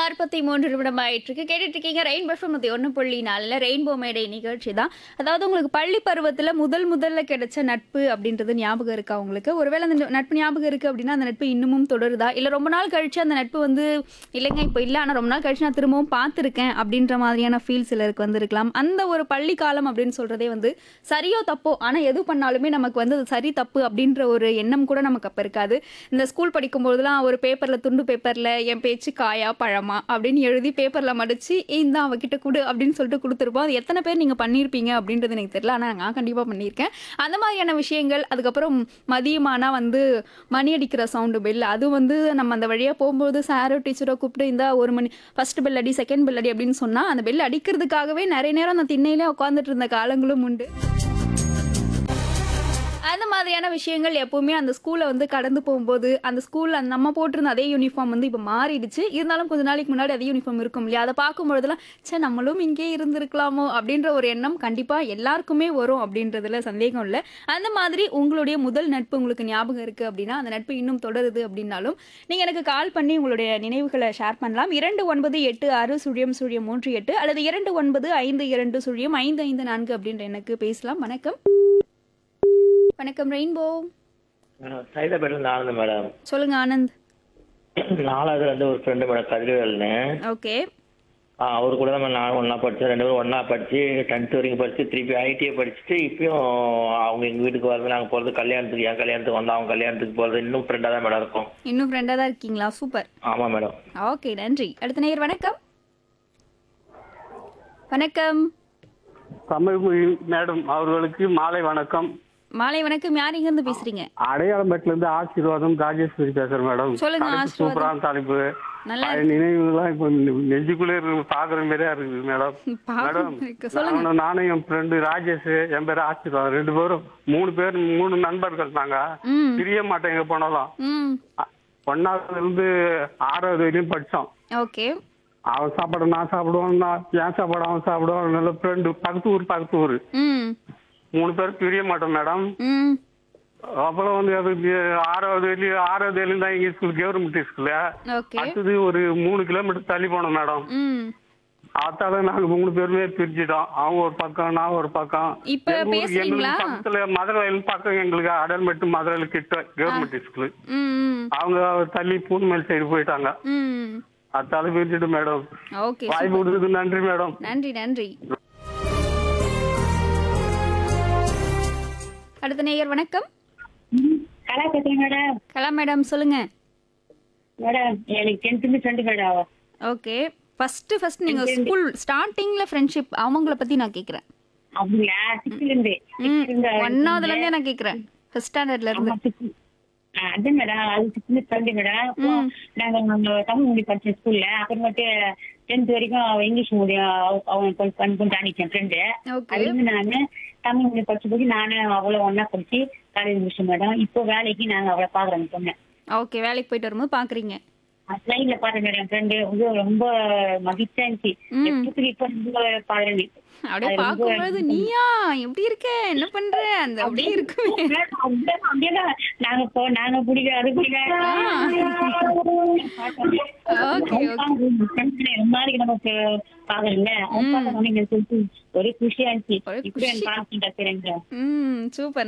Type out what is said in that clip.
நாற்பத்தி மூன்று நிமிடம் ஆயிட்டு இருக்கு கேட்டுட்டு இருக்கீங்க ரெயின்போ எஃப்எம் நூத்தி ஒன்று புள்ளி நாலில் ரெயின்போ மேடை நிகழ்ச்சி தான் அதாவது உங்களுக்கு பள்ளி பருவத்தில் முதல் முதல்ல கிடைச்ச நட்பு அப்படின்றது ஞாபகம் இருக்கா உங்களுக்கு ஒருவேளை அந்த நட்பு ஞாபகம் இருக்கு அப்படின்னா அந்த நட்பு இன்னமும் தொடருதா இல்லை ரொம்ப நாள் கழிச்சு அந்த நட்பு வந்து இல்லைங்க இப்போ இல்லை ஆனால் ரொம்ப நாள் கழிச்சு நான் திரும்பவும் பார்த்துருக்கேன் அப்படின்ற மாதிரியான ஃபீல் சிலருக்கு வந்திருக்கலாம் அந்த ஒரு பள்ளி காலம் அப்படின்னு சொல்றதே வந்து சரியோ தப்போ ஆனால் எது பண்ணாலுமே நமக்கு வந்து அது சரி தப்பு அப்படின்ற ஒரு எண்ணம் கூட நமக்கு அப்போ இருக்காது இந்த ஸ்கூல் படிக்கும்போதெல்லாம் ஒரு பேப்பரில் துண்டு பேப்பரில் என் பேச்சு காயா பழமா அப்படின்னு எழுதி பேப்பரில் மடிச்சு இந்த அவகிட்ட கொடு அப்படின்னு சொல்லிட்டு கொடுத்துருப்போம் அது எத்தனை பேர் நீங்கள் பண்ணியிருப்பீங்க அப்படின்றது எனக்கு தெரியல ஆனால் நான் கண்டிப்பாக பண்ணியிருக்கேன் அந்த மாதிரியான விஷயங்கள் அதுக்கப்புறம் மதியமானா வந்து மணி அடிக்கிற சவுண்டு பெல் அது வந்து நம்ம அந்த வழியாக போகும்போது சாரோ டீச்சரோ கூப்பிட்டு இந்த ஒரு மணி ஃபர்ஸ்ட் பெல் அடி செகண்ட் பெல் அடி அப்படின்னு சொன்னால் அந்த பெல் அடிக்கிறதுக்காகவே நிறைய நேரம் அந்த திண்ணையிலே உட்காந்துட்டு இருந்த காலங்களும் உண்டு அந்த மாதிரியான விஷயங்கள் எப்பவுமே அந்த ஸ்கூலை வந்து கடந்து போகும்போது அந்த ஸ்கூல்ல நம்ம போட்டிருந்த அதே யூனிஃபார்ம் வந்து இப்போ மாறிடுச்சு இருந்தாலும் கொஞ்ச நாளைக்கு முன்னாடி அதே யூனிஃபார்ம் இருக்கும் இல்லையா அதை பார்க்கும்பொழுதுலாம் சே நம்மளும் இங்கே இருந்திருக்கலாமோ அப்படின்ற ஒரு எண்ணம் கண்டிப்பாக எல்லாருக்குமே வரும் அப்படின்றதுல சந்தேகம் இல்லை அந்த மாதிரி உங்களுடைய முதல் நட்பு உங்களுக்கு ஞாபகம் இருக்குது அப்படின்னா அந்த நட்பு இன்னும் தொடருது அப்படின்னாலும் நீங்கள் எனக்கு கால் பண்ணி உங்களுடைய நினைவுகளை ஷேர் பண்ணலாம் இரண்டு ஒன்பது எட்டு ஆறு சுழியம் சுழியம் மூன்று எட்டு அல்லது இரண்டு ஒன்பது ஐந்து இரண்டு சுழியம் ஐந்து ஐந்து நான்கு அப்படின்ற எனக்கு பேசலாம் வணக்கம் வணக்கம் ரெயின்போ சைதாபேட்டில் இருந்து ஆனந்த் மேடம் சொல்லுங்க ஆனந்த் நாலாவது வந்து ஒரு ஃப்ரெண்டு மேடம் கதிரவேல்னு ஓகே ஆ, அவர் கூட தான் நான் ஒன்றா படித்தோம் ரெண்டு பேரும் ஒன்றா படித்து டென்த் வரைக்கும் படித்து திருப்பி ஐடிஐ படிச்சுட்டு இப்பயும் அவங்க எங்கள் வீட்டுக்கு வரது நாங்கள் போகிறது கல்யாணத்துக்கு என் கல்யாணத்துக்கு வந்தா அவங்க கல்யாணத்துக்கு போகிறது இன்னும் ஃப்ரெண்டாக தான் மேடம் இருக்கும் இன்னும் ஃப்ரெண்டாக தான் இருக்கீங்களா சூப்பர் ஆமாம் மேடம் ஓகே நன்றி அடுத்த நேயர் வணக்கம் வணக்கம் தமிழ்மொழி மேடம் அவர்களுக்கு மாலை வணக்கம் மாலை வணக்கம் யார் இருந்து பேசுறீங்க அடையாளம்பேட்டில இருந்து ஆசீர்வாதம் ராஜேஸ்வரி பேசுறேன் மேடம் சொல்லுங்க, தலைப்பு ஆசீர்வாதம். சூப்பரான தலைப்பு நல்லா பழைய நினைவுகள்லாம் இப்ப நெஞ்சுக்குள்ளே இருக்கு பாக்குற மாதிரியா இருக்குது மேடம் பாவம் மேடம் இருக்கு. சொல்லுங்க நானும் நானும் என் ஃப்ரெண்டு ராஜேஷ் என் பேர் ஆசீர்வாதம் ரெண்டு பேரும் மூணு பேர் மூணு நண்பர்கள் நாங்க ம் பிரிய மாட்டோம் எங்க போனாலும் ம் அ- ஒண்ணாவதுல இருந்து ஆறாவது வரையும் படிச்சோம் ஓகே அவன் சாப்பாடு நான் சாப்பிடுவான் நான் என் சாப்பாடு அவன் சாப்பிடுவான் நல்ல ஃப்ரெண்டு பக்கத்து ஊர் பக்கத்து ஊர் ம் மூணு பேர் பிரிய மாட்டோம் மேடம் ம் அப்புறம் வந்து அது ஆறாவது வெளியே ஆறாவது வெளியும் தான் எங்க ஸ்கூல் கவர்மெண்ட் ஸ்கூல்ல ஓகே அடுத்தது ஒரு மூணு கிலோமீட்டர் தள்ளி போனோம் மேடம் ம் அதால நாங்க மூணு பேருமே பிரிஞ்சிட்டோம் அவங்க ஒரு பக்கம் நான் ஒரு பக்கம் இப்ப எங்க ஊருக்கு பேசுறீங்களா? எங்களுக்கு பக்கத்துல மதுரை வயல் பக்கம் எங்களுக்கு அடல்மெட்டு மதுரை வயல் கிட்ட கவர்மெண்ட் ஸ்கூல் ம் ம் அவங்க தள்ளி பூன்மேல் சைடு போயிட்டாங்க ம் அதால பிரிஞ்சிட்டு மேடம் ஓகே வாய்ப்பு கொடுத்ததுக்கு நன்றி மேடம் நன்றி நன்றி அடுத்த நேயர் வணக்கம் கலா பேசுறேன் மேடம் கலா மேடம் சொல்லுங்க மேடம் எனக்கு டென்த்துமே friend madam okay first first நீங்க ஸ்கூல் ஸ்டார்டிங்ல ஃப்ரெண்ட்ஷிப் அவங்கள பத்தி நான் கேக்குறேன் அப்படிங்களா சிக்ஸ்த்ல இருந்து ஒன்னாவதுல இருந்தே நான் கேக்குறேன் ஃபர்ஸ்ட் ஸ்டாண்டர்ட்ல இருந்து அது மேடம் அது சிக்ஸ்த் ஃப்ரெண்டு மேடம் அப்போ நாங்க நம்ம தமிழ் மொழி படிச்ச ஸ்கூல்ல அப்புறமேட்டு டென்த் வரைக்கும் அவன் இங்கிலீஷ் மீடியம் அவன் கொஞ்சம் கொஞ்சம் தாண்டிச்சேன் ஃப்ரெண்டு ஓகே அது வந்து நானு தமிழ் மொழி படிச்ச போது நானு அவளை ஒன்னா படிச்சு காலேஜ் முடிச்சோம் மேடம் இப்போ வேலைக்கு நாங்க அவளை பாக்குறோம் பொண்ணு ஓகே வேலைக்கு போயிட்டு வரும்போது பாக்குறீங்க லைன்ல பாருங்க மேடம் ஃப்ரெண்டு ரொம்ப மகிழ்ச்சியா இருந்துச்சு ம். எப்போதுக்கு இப்போ ரொம்ப பாக்குறேன் அப்படியே அது ரொம்ப பார்க்கும்போது நீயா எப்படி இருக்க என்ன பண்ற அந்த அப்படியே இருக்குமே அப்படியே- அப்படியேதான். நாங்க போ நாங்க பிடிக்க அது பிடிக்க ஓகே ஓகே ரொம்ப நாளைக்கு நமக்கு பாக்கல ஒரே குஷியா இருந்துச்சு ஒரே இப்படி குஷி. எனக்கு கான்ஃபிடன்ஸ் தெரியுங்க ம் சூப்பர்